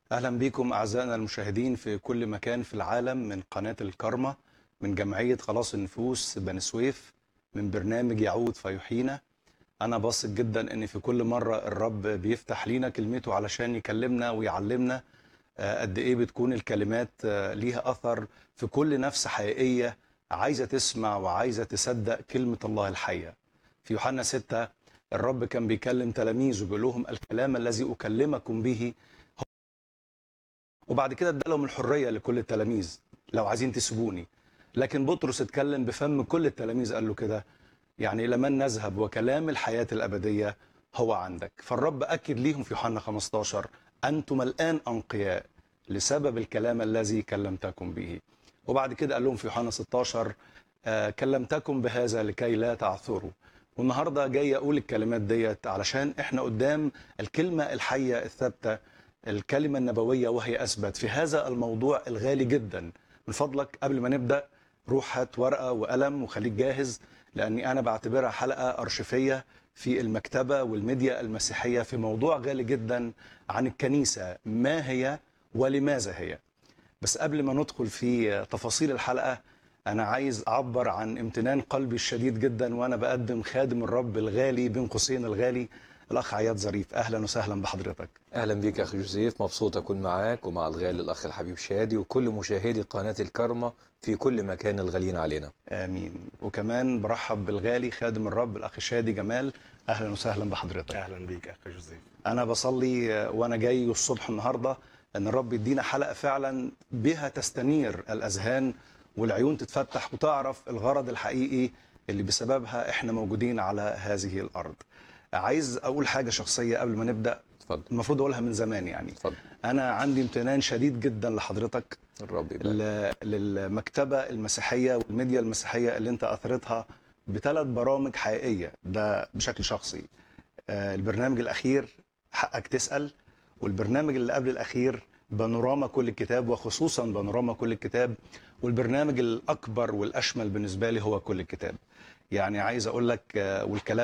أهلا بكم أعزائنا المشاهدين في كل مكان في العالم من قناة الكرمة من جمعية خلاص النفوس بني سويف من برنامج يعود فيحيينا أنا باثق جدا إن في كل مرة الرب بيفتح لينا كلمته علشان يكلمنا ويعلمنا آه، قد إيه بتكون الكلمات آه، ليها أثر في كل نفس حقيقية عايزة تسمع وعايزة تصدق كلمة الله الحية في يوحنا 6 الرب كان بيكلم تلاميذه بيقول لهم الكلام الذي أكلمكم به وبعد كده ادالهم الحريه لكل التلاميذ لو عايزين تسيبوني لكن بطرس اتكلم بفم كل التلاميذ قال له كده يعني لمن نذهب وكلام الحياه الابديه هو عندك فالرب اكد ليهم في يوحنا 15 انتم الان انقياء لسبب الكلام الذي كلمتكم به وبعد كده قال لهم في يوحنا 16 آه كلمتكم بهذا لكي لا تعثروا والنهارده جاي اقول الكلمات ديت علشان احنا قدام الكلمه الحيه الثابته الكلمة النبوية وهي أثبت في هذا الموضوع الغالي جدا من فضلك قبل ما نبدأ روح هات ورقة وقلم وخليك جاهز لأني أنا بعتبرها حلقة أرشيفية في المكتبة والميديا المسيحية في موضوع غالي جدا عن الكنيسة ما هي ولماذا هي بس قبل ما ندخل في تفاصيل الحلقة أنا عايز أعبر عن امتنان قلبي الشديد جدا وأنا بقدم خادم الرب الغالي بين قوسين الغالي الأخ عياد ظريف أهلا وسهلا بحضرتك اهلا بيك يا اخي جوزيف مبسوط اكون معاك ومع الغالي الاخ الحبيب شادي وكل مشاهدي قناه الكرمه في كل مكان الغاليين علينا امين وكمان برحب بالغالي خادم الرب الاخ شادي جمال اهلا وسهلا بحضرتك اهلا بيك اخ جوزيف انا بصلي آه، وانا جاي الصبح النهارده ان الرب يدينا حلقه فعلا بها تستنير الاذهان والعيون تتفتح وتعرف الغرض الحقيقي اللي بسببها احنا موجودين على هذه الارض عايز اقول حاجه شخصيه قبل ما نبدا اتفضل المفروض اقولها من زمان يعني اتفضل انا عندي امتنان شديد جدا لحضرتك الرب يبارك ل- للمكتبة المسيحية والميديا المسيحية اللي انت أثرتها بثلاث برامج حقيقية ده بشكل شخصي آه، البرنامج الأخير حقك تسأل والبرنامج اللي قبل الأخير بانوراما كل الكتاب وخصوصا بانوراما كل الكتاب والبرنامج الأكبر والأشمل بالنسبة لي هو كل الكتاب يعني عايز أقول لك آه، والكلام